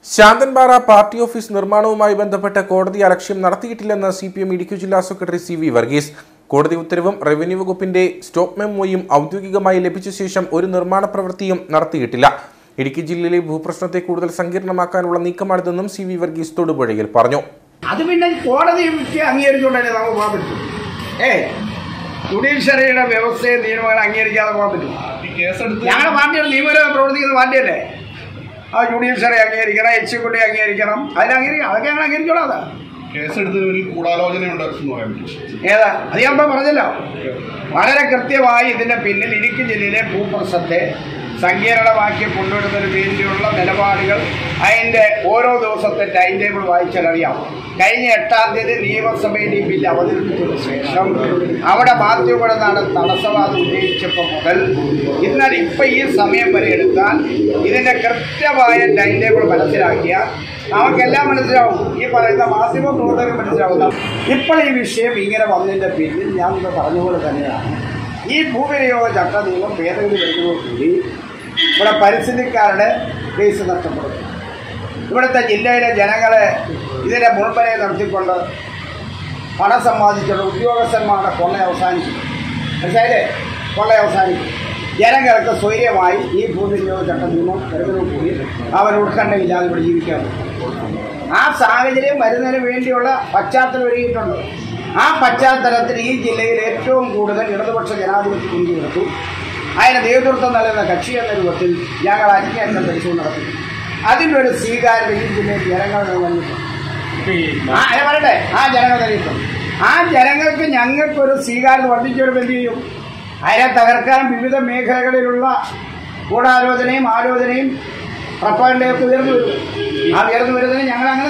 Santhanpara party office നിർമ്മാണവുമായി ബന്ധപ്പെട്ട് കോടതി അലക്ഷ്യം നടത്തിയിട്ടില്ലെന്ന് സി പി എം ഇടുക്കി ജില്ലാ സെക്രട്ടറി സി വി വർഗീസ് കോടതി ഉത്തരവും റവന്യൂ വകുപ്പിന്റെ സ്റ്റോപ്പ് മെമ്മോയും ഔദ്യോഗികമായി ലഭിച്ച ശേഷം ഒരു നിർമ്മാണ പ്രവൃത്തിയും നടത്തിയിട്ടില്ല ഇടുക്കി ജില്ലയിലെ ഭൂപ്രശ്നത്തെ കൂടുതൽ സങ്കീർണമാക്കാനുള്ള നീക്കമാണിതെന്നും സി വി വർഗീസ് തൊടുപുഴയിൽ പറഞ്ഞു അത് പിന്നെ കോടതി വിധി അംഗീകരിച്ചുകൊണ്ടല്ലേ നമുക്ക് പോകാൻ പറ്റും ഏ ജുഡീഷ്യറിയുടെ വ്യവസ്ഥയും നിയമങ്ങൾ അംഗീകരിക്കാതെ പോകാൻ പറ്റും ഞങ്ങളുടെ പാർട്ടിയുടെ നിയമപരമായി പ്രവർത്തിക്കുന്ന പാർട്ടിയല്ലേ ആ ജുഡീഷ്യറി അംഗീകരിക്കണം എക്സിക്യൂട്ടീവ് അംഗീകരിക്കണം അതിനംഗീകരിക്കണം അതൊക്കെ ഞങ്ങൾ അംഗീകരിച്ചോളാം അതാ കേസെടുത്തതിന് പിന്നിൽ ഗൂഢാലോചനയുണ്ട് എന്ന് പറയാൻ പറ്റും ഏതാ അത് ഞാൻ ഇപ്പം പറഞ്ഞല്ലോ വളരെ കൃത്യമായി ഇതിന്റെ പിന്നിൽ ഇടുക്കി ജില്ലയിലെ ഭൂപ്രശ്നത്തെ സങ്കീർണമാക്കി കൊണ്ടുവരുന്നതിന് വേണ്ടിയുള്ള നിലപാടുകൾ അതിന്റെ ഓരോ ദിവസത്തെ ടൈം ടേബിൾ വായിച്ചാൽ അറിയാം കഴിഞ്ഞ എട്ടാം തീയതി നിയമസഭയിൽ ഈ ബില്ല് അവതരിപ്പിച്ചതിന് ശേഷം അവിടെ മാധ്യമപ്പെടുന്നാണ് തടസ്സവാദം ഉന്നയിച്ചപ്പോൾ മുതൽ ഇന്നലെ ഇപ്പം ഈ സമയം വരെ എടുത്താൽ ഇതിന്റെ കൃത്യമായ ടൈം ടേബിൾ മനസ്സിലാക്കിയാൽ നമുക്കെല്ലാം മനസ്സിലാവും ഈ പറയുന്ന മാധ്യമ പ്രവർത്തകർ മനസ്സിലാവുന്ന ഇപ്പോൾ ഈ വിഷയം ഇങ്ങനെ വന്നതിന്റെ പിന്നിൽ ഞാൻ ഇവിടെ പറഞ്ഞതുപോലെ തന്നെയാണ് ഈ ഭൂവിനിയോഗ ചട്ട നിയമം ഭേദഗതി വരുന്നതോടുകൂടി ഇവിടെ പരിസ്ഥിതിക്കാരുടെ കേസ് നഷ്ടപ്പെടും ഇവിടുത്തെ ജില്ലയിലെ ജനങ്ങളെ ഇതിനെ മുൾപ്പനെ നടത്തിക്കൊണ്ട് പണം സമ്പാദിച്ചുള്ള ഉദ്യോഗസ്ഥന്മാരുടെ കൊള്ള അവസാനിക്കും മനസ്സിലായില്ലേ കൊള്ള അവസാനിക്കും ജനങ്ങൾക്ക് സ്വൈര്യമായി ഈ ഭൂവിനിയോഗ ചട്ട നിയമം വരുന്നതോടുകൂടി അവർ ഉത്കണ്ഠയില്ലാതെ ഇവിടെ ജീവിക്കാൻ പറ്റും ആ സാഹചര്യം വരുന്നതിന് വേണ്ടിയുള്ള പശ്ചാത്തലം ഒരുക്കിയിട്ടുണ്ട് ആ പശ്ചാത്തലത്തിൽ ഈ ജില്ലയിൽ ഏറ്റവും കൂടുതൽ ഇടതുപക്ഷ ജനാധിപത്യ മുൻകി എടുത്തു അതിന് നേതൃത്വം നൽകുന്ന കക്ഷി എന്ന രൂപത്തിൽ ഞങ്ങൾ അന്വേഷണം പരിശോധന നടത്തി അതിൻ്റെ ഒരു സ്വീകാര്യത ഈ ജില്ലയിൽ ജനങ്ങൾ നൽകിയിട്ടുണ്ട് ആ അല്ല പറയട്ടെ ആ ജനങ്ങൾ നൽകിയിട്ടുണ്ട് ആ ജനങ്ങൾക്ക് ഞങ്ങൾക്കൊരു സ്വീകാര്യത വർദ്ധിച്ചു വരുമ്പോൾ എന്ത് ചെയ്യും അതിനെ തകർക്കാൻ വിവിധ മേഖലകളിലുള്ള ഗൂഢാലോചനയും ആലോചനയും പ്രപ്പകണ്ടയൊക്കെ ഉയർന്നു വരും ആ ഉയർന്നു വരുന്നതിന് ഞങ്ങൾ അങ്ങനെ